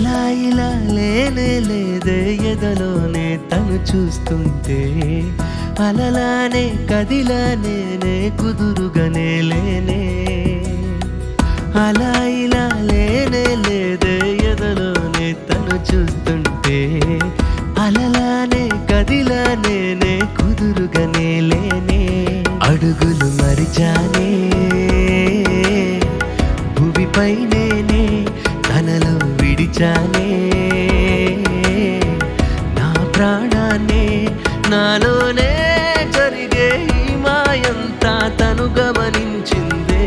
అలా ఇలా లేనే లేదే ఎదలోనే తను చూస్తుంటే అలలానే కదిలానే కుదురుగానే లేనే అలా ఇలా లేనే లేదే ఎదలోనే తను చూస్తుంటే అలలానే కదిలానే కుదురుగానే లేనే అడుగులు మరిచానే భూమిపైనేనే తనలో విడిచానే నా ప్రాణాన్ని నాలోనే జరిగే ఈ మాయంతా తను గమనించిందే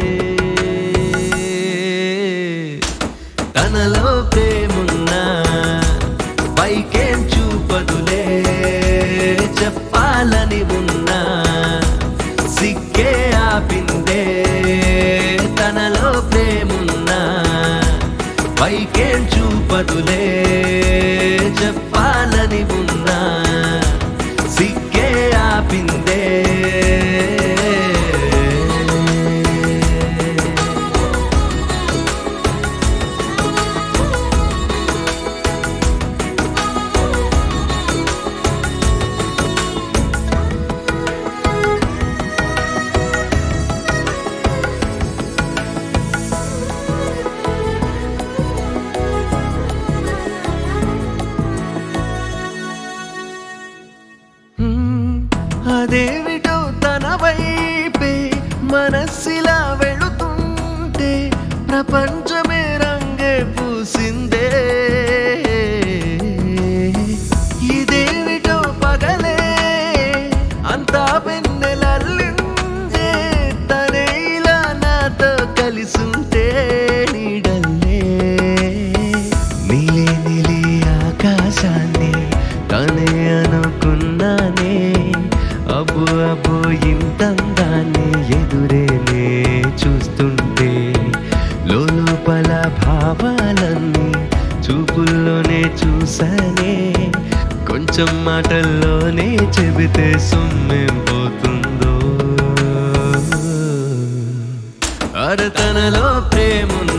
తనలో ప్రేమున్నా పైకేం చూపదులే చెప్పాలని ఉన్నా సిగ్గే ఆపిందే తనలో ప్రేమున్నా పైకేం చూపదులే చెప్పాలని ఉన్నా సిగ్గే ఆపిందే హ్మ్, అదేమిటో తన వైపే మనస్సిలా వెళుతుంటే ప్రపంచమే రంగే పూసిందే ఇదేమిటో పగలే అంతా వెన్నెలల్లిందే తనే ఇలా నాతో కలిసుంటే నీడల్లే నీలి నీలి ఆకాశాన్ని తనే అనుకున్నానే అబ్బు అబ్బు ఇంతందాన్ని ఎదురేనే చూస్తుంటే లోపల భావాలన్నీ చూపుల్లోనే చూసానే కొంచెం మాటల్లోనే చెబితే సుమ్మేం పోతుందో అరతనలో ప్రేమున్న